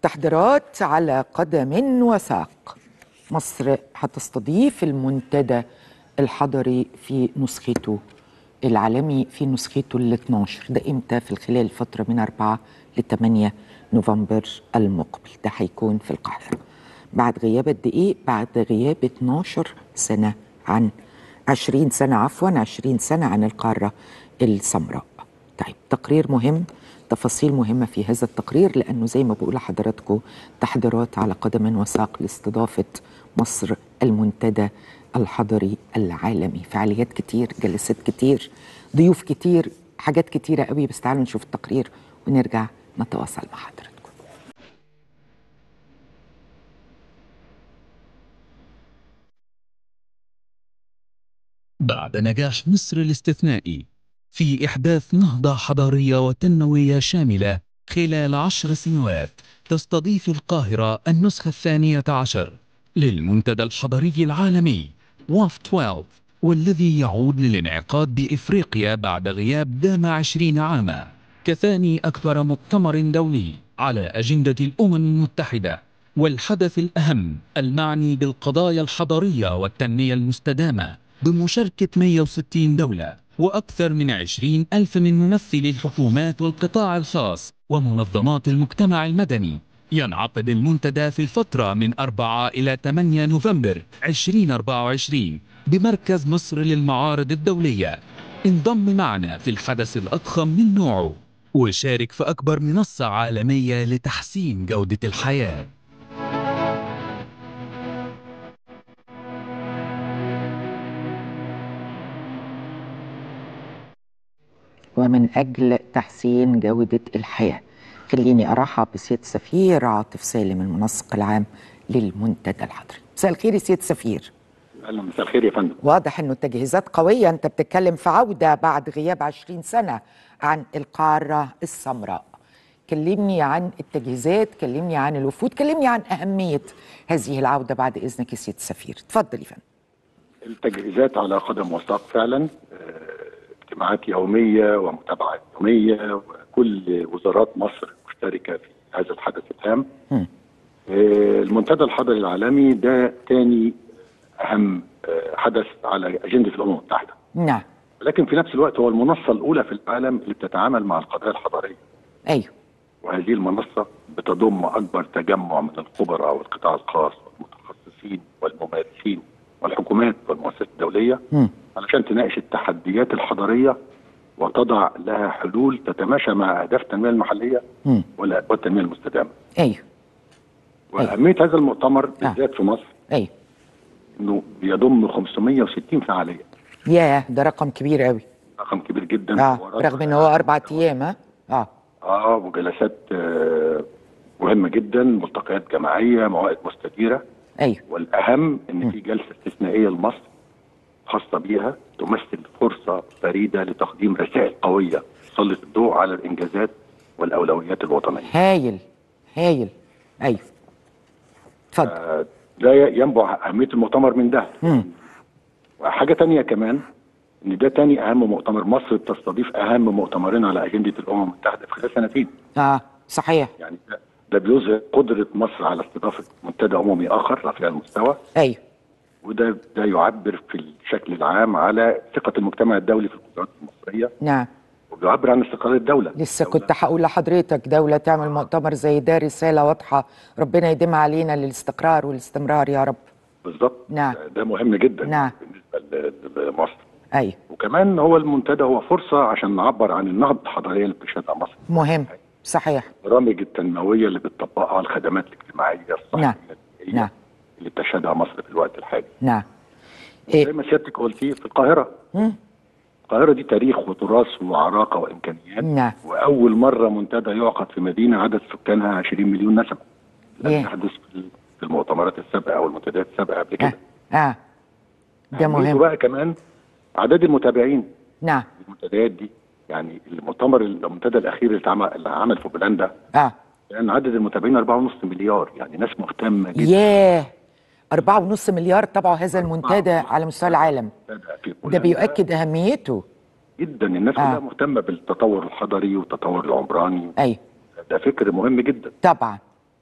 تحضيرات على قدم وساق مصر هتستضيف المنتدى الحضري في نسخته العالمي في نسخته ال 12 ده امتى في خلال الفترة من 4 ل 8 نوفمبر المقبل ده هيكون في القاهرة بعد غياب قد ايه؟ بعد غياب 12 سنة عن 20 سنة عفوا 20 سنة عن القارة السمراء طيب تقرير مهم تفاصيل مهمة في هذا التقرير لأنه زي ما بقول لحضراتكم تحضيرات على قدم وساق لاستضافة مصر المنتدى الحضري العالمي فعاليات كتير جلسات كتير ضيوف كتير حاجات كتيرة قوي بس تعالوا نشوف التقرير ونرجع نتواصل مع حضراتكم بعد نجاح مصر الاستثنائي في إحداث نهضة حضارية وتنموية شاملة خلال عشر سنوات تستضيف القاهرة النسخة الثانية عشر للمنتدى الحضري العالمي واف 12 والذي يعود للانعقاد بإفريقيا بعد غياب دام عشرين عاما كثاني أكبر مؤتمر دولي على أجندة الأمم المتحدة والحدث الأهم المعني بالقضايا الحضرية والتنمية المستدامة بمشاركة 160 دولة وأكثر من 20 ألف من ممثلي الحكومات والقطاع الخاص ومنظمات المجتمع المدني ينعقد المنتدى في الفترة من 4 إلى 8 نوفمبر 2024 بمركز مصر للمعارض الدولية انضم معنا في الحدث الأضخم من نوعه وشارك في أكبر منصة عالمية لتحسين جودة الحياة ومن أجل تحسين جودة الحياة خليني أرحب بسيادة سفير عاطف سالم المنسق العام للمنتدى الحضري مساء الخير يا سيادة سفير اهلا مساء الخير يا فندم واضح انه التجهيزات قوية انت بتتكلم في عودة بعد غياب 20 سنة عن القارة السمراء كلمني عن التجهيزات كلمني عن الوفود كلمني عن أهمية هذه العودة بعد إذنك يا سيادة السفير اتفضل يا فندم التجهيزات على قدم وساق فعلا آه، اجتماعات يوميه ومتابعات يوميه وكل وزارات مصر مشتركه في هذا الحدث الهام مم. آه، المنتدى الحضري العالمي ده ثاني اهم آه، حدث على اجنده الامم المتحده نعم لكن في نفس الوقت هو المنصه الاولى في العالم اللي بتتعامل مع القضايا الحضاريه أيوه وهذه المنصة بتضم أكبر تجمع من الخبراء والقطاع الخاص والمتخصصين والممارسين والحكومات والمؤسسات الدولية مم. علشان تناقش التحديات الحضارية وتضع لها حلول تتماشى مع أهداف التنمية المحلية مم. ولا- والتنمية المستدامة أيوه وأهمية هذا المؤتمر بالذات في مصر أيوه إنه بيضم 560 فعالية ياه ده رقم كبير قوي رقم كبير جدا اه حوارات- رغم ان هو اربع ايام ها اه اه وجلسات آه، مهمة جدا ملتقيات جماعية موائد مستديرة ايوه والاهم ان في جلسه استثنائيه لمصر خاصه بيها تمثل فرصه فريده لتقديم رسائل قويه تسلط الضوء على الانجازات والاولويات الوطنيه. هايل هايل ايوه اتفضل آه، ده ينبع اهميه المؤتمر من ده. مم. وحاجه تانية كمان ان ده تاني اهم مؤتمر مصر بتستضيف اهم مؤتمرين على اجنده الامم المتحده في خلال سنتين. اه صحيح يعني ده, ده بيظهر قدره مصر على استضافه منتدى اممي اخر رفيع المستوى ايوه وده ده يعبر في الشكل العام على ثقه المجتمع الدولي في القدرات المصريه نعم وبيعبر عن استقلال الدوله لسه دولة- كنت هقول لحضرتك دولة تعمل مؤتمر زي ده رسالة واضحة ربنا يديمها علينا للاستقرار والاستمرار يا رب بالظبط نعم. ده- ده مهم جدا نعم. بالنسبه ل- لمصر ايوه وكمان هو المنتدى هو فرصه عشان نعبر عن النهضه الحضاريه اللي بتشهدها مصر مهم صحيح البرامج التنمويه اللي بتطبقها الخدمات الاجتماعيه الصحيه نعم. البيئية نعم. اللي بتشهدها مصر في الوقت الحالي نعم زي إيه؟ ما سيادتك قلتي في القاهره مم. القاهره دي تاريخ وتراث وعراقه وامكانيات نعم. واول مره منتدى يعقد في مدينه عدد سكانها 20 مليون نسمه لم إيه. يحدث في في المؤتمرات السابقه او المنتديات السابقه قبل اه كده اه ده أهميته مهم بقى كمان اعداد المتابعين نعم المنتديات دي يعني المؤتمر المنتدى الاخير اللي اتعمل اللي عمل في بولندا اه كان عدد المتابعين 4.5 مليار يعني ناس مهتمه جدا ياه أربعة ونص مليار تبعوا هذا المنتدى على مستوى العالم في ده بولندا بيؤكد أهميته جدا الناس آه. كلها مهتمه بالتطور الحضري والتطور العمراني أيوه ده فكر مهم جدا طبعا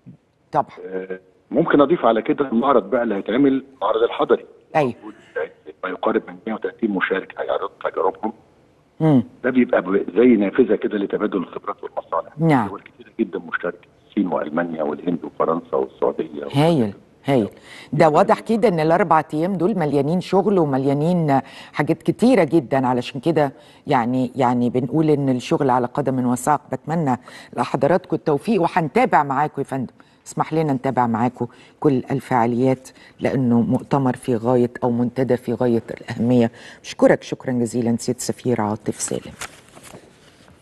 طبعا آه، ممكن اضيف على كده المعرض بقى اللي هيتعمل المعرض الحضري ايوه ما يقارب من 130 مشارك هيعرض تجاربهم مم. ده بيبقى ب- زي نافذه كده لتبادل الخبرات والمصالح نعم. دول كتيره جدا مشتركه الصين والمانيا والهند وفرنسا والسعوديه هايل هايل ده واضح كده ان الاربع ايام دول مليانين شغل ومليانين حاجات كتيره جدا علشان كده يعني يعني بنقول ان الشغل على قدم وساق بتمنى لحضراتكم التوفيق وهنتابع معاكم يا فندم اسمح لنا نتابع معاكم كل الفعاليات لانه مؤتمر في غايه او منتدى في غايه الاهميه بشكرك شكرا جزيلا سيد سفير عاطف سالم